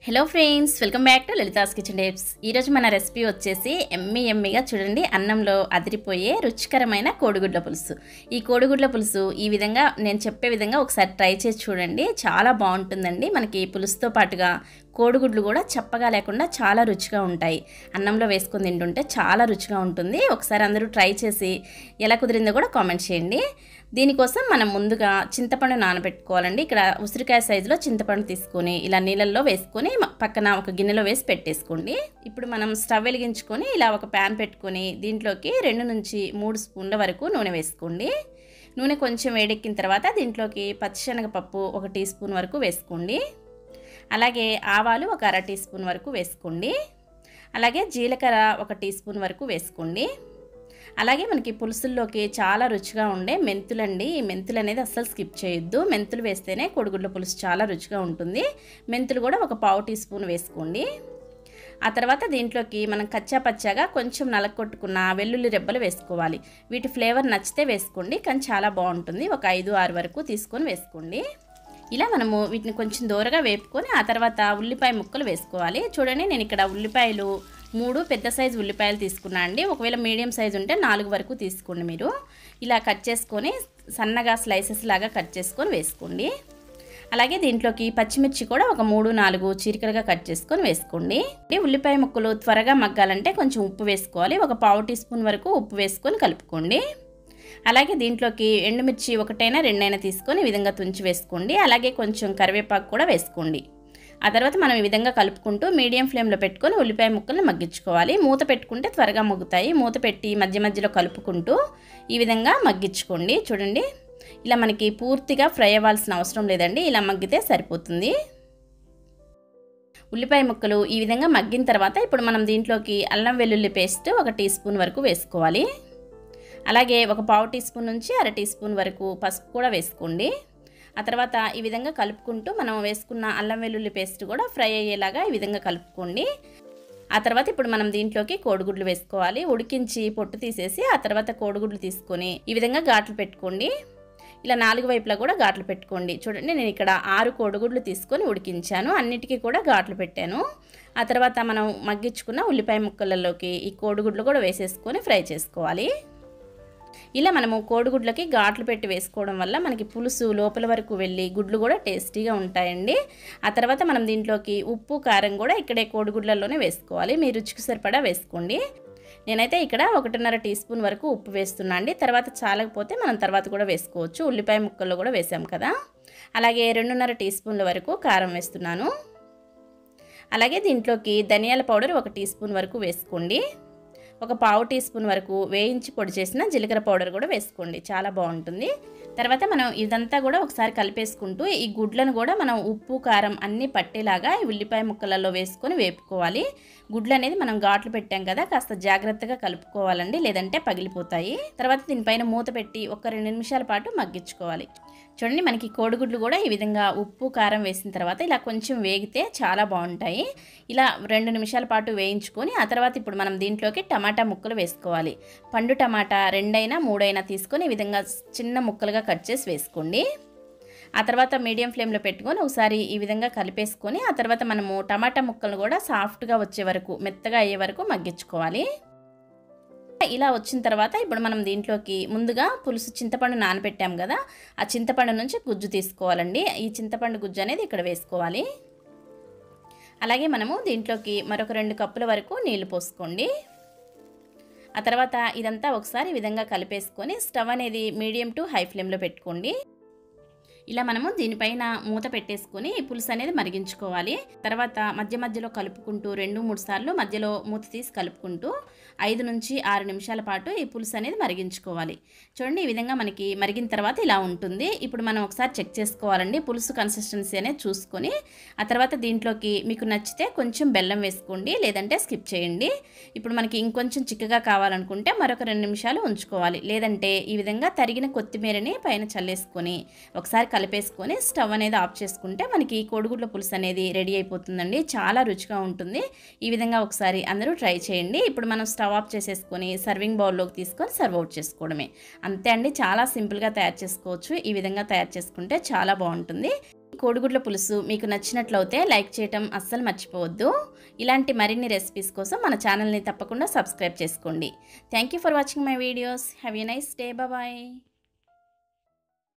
hello friends welcome back to Lalitha's kitchen tips ఈరోజు మన recipe వచ్చేసి ఎమ్మి ఎమ్మిగా చూడండి అన్నంలో అదిరిపోయే రుచికరమైన కోడిగుడ్ల పులుసు ఈ కోడిగుడ్ల పులుసు ఈ విధంగా నేను చెప్పే విధంగా ఒకసారి ట్రై చేసి చూడండి చాలా బాగుంటుందండి మనకి పులుసుతో పాటుగా కోడిగుడ్లు కూడా చప్పగా లేకుండా చాలా రుచిగా ఉంటాయి అన్నంలో వేసుకొని తింటుంటే చాలా రుచిగా ఉంటుంది ఒకసారి అందరూ ట్రై చేసి ఎలా కుదిరిందో కూడా కామెంట్ చేయండి దీనికోసం మనం ముందుగా చింతపండు నానబెట్టుకోవాలండి ఇక్కడ ఉసిరికాయ సైజులో చింతపండు తీసుకొని ఇలా నీళ్ళల్లో వేసుకొని మ- పక్కన ఒక గిన్నెలో వేసి పెట్టేసుకోండి ఇప్పుడు మనం స్టవ్ వెలిగించుకొని ఇలా ఒక ప్యాన్ పెట్టుకొని దీంట్లోకి రెండు నుంచి మూడు స్పూన్ల వరకు నూనె వేసుకోండి నూనె కొంచెం వేడెక్కిన తర్వాత దీంట్లోకి పచ్చిశనగపప్పు ఒక టీ స్పూన్ వరకు వేసుకోండి అలాగే ఆవాలు ఒక అర టీ స్పూన్ వరకు వేసుకోండి అలాగే జీలకర్ర ఒక టీ స్పూన్ వరకు వేసుకోండి అలాగే మనకి పులుసుల్లోకి చాలా రుచిగా ఉండే మెంతులండి ఈ మెంతులు అనేది అస్సలు స్కిప్ చేయొద్దు మెంతులు వేస్తేనే కొడుగుడ్ల పులుసు చాలా రుచిగా ఉంటుంది మెంతులు కూడా ఒక పావు టీ స్పూన్ వేసుకోండి ఆ తర్వాత దీంట్లోకి మనం కచ్చా పచ్చాగా కొంచెం నలకొట్టుకున్న వెల్లుల్లి రెబ్బలు వేసుకోవాలి వీటి ఫ్లేవర్ నచ్చితే వేసుకోండి కానీ చాలా బాగుంటుంది ఒక ఐదు ఆరు వరకు తీసుకొని వేసుకోండి ఇలా మనము వీటిని కొంచెం దూరగా వేపుకొని ఆ తర్వాత ఉల్లిపాయ ముక్కలు వేసుకోవాలి చూడండి నేను ఇక్కడ ఉల్లిపాయలు మూడు పెద్ద సైజు ఉల్లిపాయలు తీసుకున్నా అండి ఒకవేళ మీడియం సైజు ఉంటే నాలుగు వరకు తీసుకోండి మీరు ఇలా కట్ చేసుకొని సన్నగా స్లైసెస్ లాగా కట్ చేసుకొని వేసుకోండి అలాగే దీంట్లోకి పచ్చిమిర్చి కూడా ఒక మూడు నాలుగు చీరికలుగా కట్ చేసుకొని వేసుకోండి ఈ ఉల్లిపాయ ముక్కలు త్వరగా మగ్గాలంటే కొంచెం ఉప్పు వేసుకోవాలి ఒక పావు టీ స్పూన్ వరకు ఉప్పు వేసుకొని కలుపుకోండి అలాగే దీంట్లోకి ఎండుమిర్చి ఒకటైనా రెండైనా తీసుకొని ఈ విధంగా తుంచి వేసుకోండి అలాగే కొంచెం కరివేపాకు కూడా వేసుకోండి ఆ తర్వాత మనం ఈ విధంగా కలుపుకుంటూ మీడియం ఫ్లేమ్లో పెట్టుకొని ఉల్లిపాయ ముక్కల్ని మగ్గించుకోవాలి మూత పెట్టుకుంటే త్వరగా మగ్గుతాయి మూత పెట్టి మధ్య మధ్యలో కలుపుకుంటూ ఈ విధంగా మగ్గించుకోండి చూడండి ఇలా మనకి పూర్తిగా ఫ్రై అవ్వాల్సిన అవసరం లేదండి ఇలా మగ్గితే సరిపోతుంది ఉల్లిపాయ ముక్కలు ఈ విధంగా మగ్గిన తర్వాత ఇప్పుడు మనం దీంట్లోకి అల్లం వెల్లుల్లి పేస్ట్ ఒక టీ స్పూన్ వరకు వేసుకోవాలి అలాగే ఒక పావు టీ స్పూన్ నుంచి అర టీ స్పూన్ వరకు పసుపు కూడా వేసుకోండి ఆ తర్వాత ఈ విధంగా కలుపుకుంటూ మనం వేసుకున్న అల్లం వెల్లుల్లి పేస్ట్ కూడా ఫ్రై అయ్యేలాగా ఈ విధంగా కలుపుకోండి ఆ తర్వాత ఇప్పుడు మనం దీంట్లోకి కోడిగుడ్లు వేసుకోవాలి ఉడికించి పొట్టు తీసేసి ఆ తర్వాత కోడిగుడ్లు తీసుకొని ఈ విధంగా ఘాట్లు పెట్టుకోండి ఇలా నాలుగు వైపులా కూడా ఘాట్లు పెట్టుకోండి చూడండి నేను ఇక్కడ ఆరు కోడిగుడ్లు తీసుకొని ఉడికించాను అన్నిటికీ కూడా ఘాట్లు పెట్టాను ఆ తర్వాత మనం మగ్గించుకున్న ఉల్లిపాయ ముక్కలలోకి ఈ కోడిగుడ్లు కూడా వేసేసుకొని ఫ్రై చేసుకోవాలి ఇలా మనము కోడిగుడ్లకి ఘాట్లు పెట్టి వేసుకోవడం వల్ల మనకి పులుసు లోపల వరకు వెళ్ళి గుడ్లు కూడా టేస్టీగా ఉంటాయండి ఆ తర్వాత మనం దీంట్లోకి ఉప్పు కారం కూడా ఇక్కడే కోడిగుడ్లలోనే వేసుకోవాలి మీ రుచికి సరిపడా వేసుకోండి నేనైతే ఇక్కడ ఒకటిన్నర టీ స్పూన్ వరకు ఉప్పు వేస్తున్నా అండి తర్వాత చాలకపోతే మనం తర్వాత కూడా వేసుకోవచ్చు ఉల్లిపాయ ముక్కల్లో కూడా వేసాం కదా అలాగే రెండున్నర టీ స్పూన్ల వరకు కారం వేస్తున్నాను అలాగే దీంట్లోకి ధనియాల పౌడర్ ఒక టీ స్పూన్ వరకు వేసుకోండి ఒక పావు టీ స్పూన్ వరకు వేయించి పొడి చేసిన జీలకర్ర పౌడర్ కూడా వేసుకోండి చాలా బాగుంటుంది తర్వాత మనం ఇదంతా కూడా ఒకసారి కలిపేసుకుంటూ ఈ గుడ్లను కూడా మనం ఉప్పు కారం అన్నీ పట్టేలాగా ఈ ఉల్లిపాయ ముక్కలలో వేసుకొని వేపుకోవాలి గుడ్లు అనేది మనం ఘాట్లు పెట్టాం కదా కాస్త జాగ్రత్తగా కలుపుకోవాలండి లేదంటే పగిలిపోతాయి తర్వాత దీనిపైన మూత పెట్టి ఒక రెండు నిమిషాల పాటు మగ్గించుకోవాలి చూడండి మనకి కోడిగుడ్లు కూడా ఈ విధంగా ఉప్పు కారం వేసిన తర్వాత ఇలా కొంచెం వేగితే చాలా బాగుంటాయి ఇలా రెండు నిమిషాల పాటు వేయించుకొని ఆ తర్వాత ఇప్పుడు మనం దీంట్లోకి టమాటా ముక్కలు వేసుకోవాలి పండు టమాటా రెండైనా మూడైనా తీసుకొని ఈ విధంగా చిన్న ముక్కలుగా కట్ చేసి వేసుకోండి ఆ తర్వాత మీడియం ఫ్లేమ్లో పెట్టుకొని ఒకసారి ఈ విధంగా కలిపేసుకొని ఆ తర్వాత మనము టమాటా ముక్కలు కూడా సాఫ్ట్గా వచ్చే వరకు మెత్తగా అయ్యే వరకు మగ్గించుకోవాలి ఇలా వచ్చిన తర్వాత ఇప్పుడు మనం దీంట్లోకి ముందుగా పులుసు చింతపండు నానబెట్టాం కదా ఆ చింతపండు నుంచి గుజ్జు తీసుకోవాలండి ఈ చింతపండు గుజ్జు అనేది ఇక్కడ వేసుకోవాలి అలాగే మనము దీంట్లోకి మరొక రెండు కప్పుల వరకు నీళ్లు పోసుకోండి ఆ తర్వాత ఇదంతా ఒకసారి ఈ విధంగా కలిపేసుకొని స్టవ్ అనేది మీడియం టు హై ఫ్లేమ్లో పెట్టుకోండి ఇలా మనము దీనిపైన మూత పెట్టేసుకొని ఈ పులుసు అనేది మరిగించుకోవాలి తర్వాత మధ్య మధ్యలో కలుపుకుంటూ రెండు మూడు సార్లు మధ్యలో మూత తీసి కలుపుకుంటూ ఐదు నుంచి ఆరు నిమిషాల పాటు ఈ పులుసు అనేది మరిగించుకోవాలి చూడండి ఈ విధంగా మనకి మరిగిన తర్వాత ఇలా ఉంటుంది ఇప్పుడు మనం ఒకసారి చెక్ చేసుకోవాలండి పులుసు కన్సిస్టెన్సీ అనేది చూసుకొని ఆ తర్వాత దీంట్లోకి మీకు నచ్చితే కొంచెం బెల్లం వేసుకోండి లేదంటే స్కిప్ చేయండి ఇప్పుడు మనకి ఇంకొంచెం చిక్కగా కావాలనుకుంటే మరొక రెండు నిమిషాలు ఉంచుకోవాలి లేదంటే ఈ విధంగా తరిగిన కొత్తిమీరని పైన చల్లేసుకొని ఒకసారి కలిపేసుకొని స్టవ్ అనేది ఆఫ్ చేసుకుంటే మనకి కోడిగుడ్ల పులుసు అనేది రెడీ అయిపోతుందండి చాలా రుచిగా ఉంటుంది ఈ విధంగా ఒకసారి అందరూ ట్రై చేయండి ఇప్పుడు మనం స్టవ్ ఆఫ్ చేసేసుకొని సర్వింగ్ బౌల్లోకి తీసుకొని సర్వ్ అవుట్ చేసుకోవడమే అంతే అండి చాలా సింపుల్గా తయారు చేసుకోవచ్చు ఈ విధంగా తయారు చేసుకుంటే చాలా బాగుంటుంది కోడిగుడ్ల పులుసు మీకు నచ్చినట్లయితే లైక్ చేయటం అస్సలు మర్చిపోవద్దు ఇలాంటి మరిన్ని రెసిపీస్ కోసం మన ఛానల్ని తప్పకుండా సబ్స్క్రైబ్ చేసుకోండి thank you for watching my videos have a nice day bye